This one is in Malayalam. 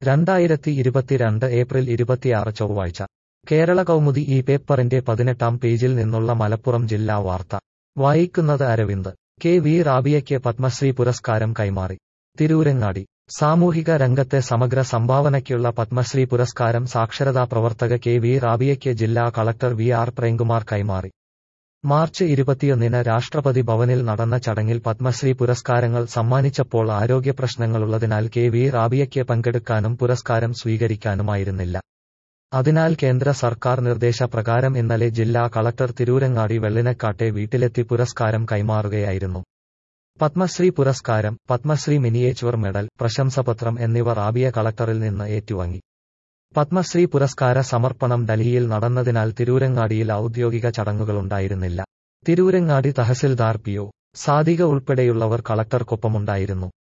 രണ്ടായിരത്തി ഇരുപത്തിരണ്ട് ഏപ്രിൽ ഇരുപത്തിയാറ് ചൊവ്വാഴ്ച കേരള കൗമുദി ഈ പേപ്പറിന്റെ പതിനെട്ടാം പേജിൽ നിന്നുള്ള മലപ്പുറം ജില്ലാ വാർത്ത വായിക്കുന്നത് അരവിന്ദ് കെ വി റാബിയയ്ക്ക് പത്മശ്രീ പുരസ്കാരം കൈമാറി തിരൂരങ്ങാടി സാമൂഹിക രംഗത്തെ സമഗ്ര സംഭാവനയ്ക്കുള്ള പത്മശ്രീ പുരസ്കാരം സാക്ഷരതാ പ്രവർത്തക കെ വി റാബിയയ്ക്ക് ജില്ലാ കളക്ടർ വി ആർ പ്രേംകുമാർ കൈമാറി മാർച്ച് ഇരുപത്തിയൊന്നിന് രാഷ്ട്രപതി ഭവനിൽ നടന്ന ചടങ്ങിൽ പത്മശ്രീ പുരസ്കാരങ്ങൾ സമ്മാനിച്ചപ്പോൾ ആരോഗ്യപ്രശ്നങ്ങളുള്ളതിനാൽ കെ വി റാബിയയ്ക്ക് പങ്കെടുക്കാനും പുരസ്കാരം സ്വീകരിക്കാനുമായിരുന്നില്ല അതിനാൽ കേന്ദ്ര സർക്കാർ നിർദ്ദേശപ്രകാരം ഇന്നലെ ജില്ലാ കളക്ടർ തിരൂരങ്ങാടി വെള്ളിനക്കാട്ടെ വീട്ടിലെത്തി പുരസ്കാരം കൈമാറുകയായിരുന്നു പത്മശ്രീ പുരസ്കാരം പത്മശ്രീ മിനിയേച്ചർ മെഡൽ പ്രശംസപത്രം എന്നിവ റാബിയ കളക്ടറിൽ നിന്ന് ഏറ്റുവാങ്ങി പത്മശ്രീ പുരസ്കാര സമർപ്പണം ഡൽഹിയിൽ നടന്നതിനാൽ തിരൂരങ്ങാടിയിൽ ഔദ്യോഗിക ചടങ്ങുകളുണ്ടായിരുന്നില്ല തിരൂരങ്ങാടി തഹസിൽദാർ പി ഒ സാദിക ഉൾപ്പെടെയുള്ളവർ കളക്ടർക്കൊപ്പമുണ്ടായിരുന്നു